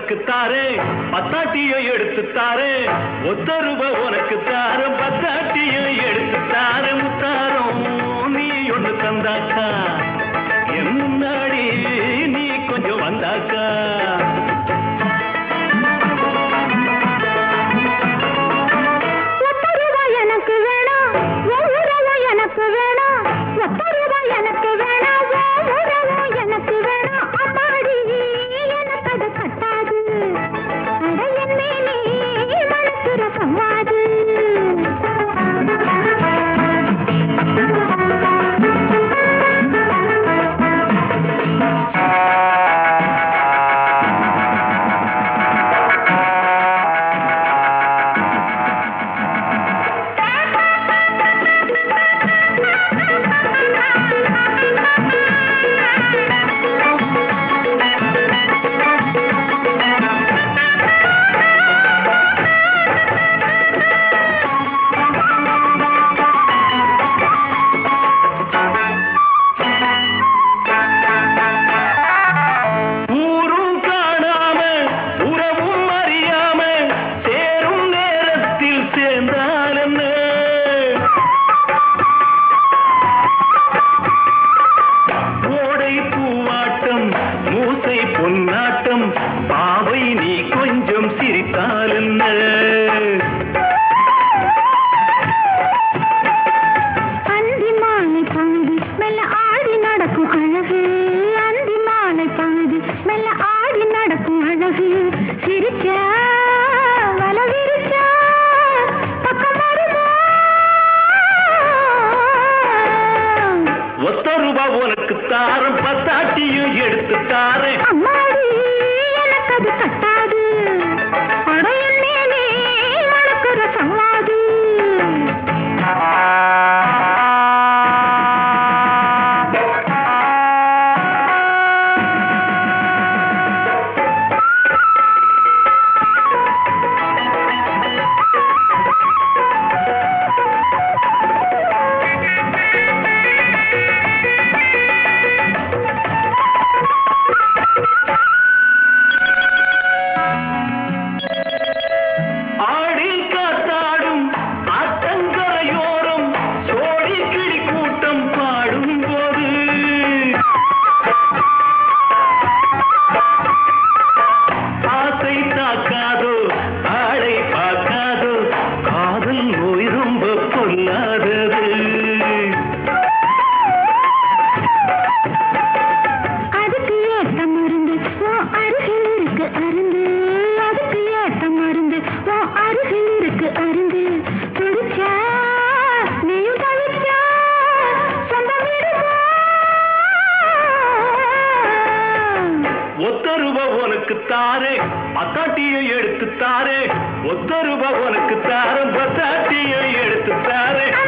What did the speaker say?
உனக்கு தாரே பத்தாட்டியை எடுத்து தாரே ஒத்த ரூபா உனக்கு தாரம் பத்தாட்டியை எடுத்து தாரே முத்தாரம் நீ ஒண்ணு தந்தாக்கா என் முன்னாடி நீ கொஞ்சம் வந்தாக்கா ஒத்த ரூபாய் எனக்கு வேணாம் உன் உறவும் எனக்கு வேணாம் ஒத்த ரூபாய் எனக்கு வேணாம் உன் உறவும் எனக்கு வேணாம் அம்மாடி எனக்கு அது கட்டாது அட என் மேலே மனசுற சம்வாது ஊரும் காணாம உறவும் அறியாம சேரும் நேரத்தில் சேர்ந்தால் என்ன ஓடை பூவாட்டம் மூசை பொன்னாட்டம் பாவை நீ கொஞ்சம் சிரித்தால் என்ன அந்தி மாலை பொழுது மெல்ல ஆடி நடக்கும் அழகு அந்தி மாலை பொழுது மெல்ல ஆடி நடக்கும் அழகு சிரிச்சா வல விரிச்சா பக்கம் வருமா ஒத்த ரூபா உனக்கு தாரம் பத்தாட்டியும் எடுத்து தாரேன் அம்மாடி எனக்கு அது கட்டாது அடையின் மேலே வளர்க்கிற சவாது ஆடி காத்தாடும் ஆத்தங்கரையோரம் சோடி கிளி கூட்டம் பாடும் போது ஆசை தாக்காதோ ஆளை பார்க்காதோ காதல் நோய் ரொம்ப பொல்லாதது அதுக்கு ஏத்த மருந்து உன் அருகில் இருக்கு அருந்து அதுக்கு ஏத்த மருந்து உன் அருகில் இருக்கு அருந்து பிடிச்சா நீயும் தவிச்சா சொந்தம் விடுமா ஒத்த ரூபா உனக்கு தாரே பத்தாட்டியை எடுத்து தாரே ஒத்த ரூபா உனக்கு தாரம் பத்தாட்டியை எடுத்து தாரே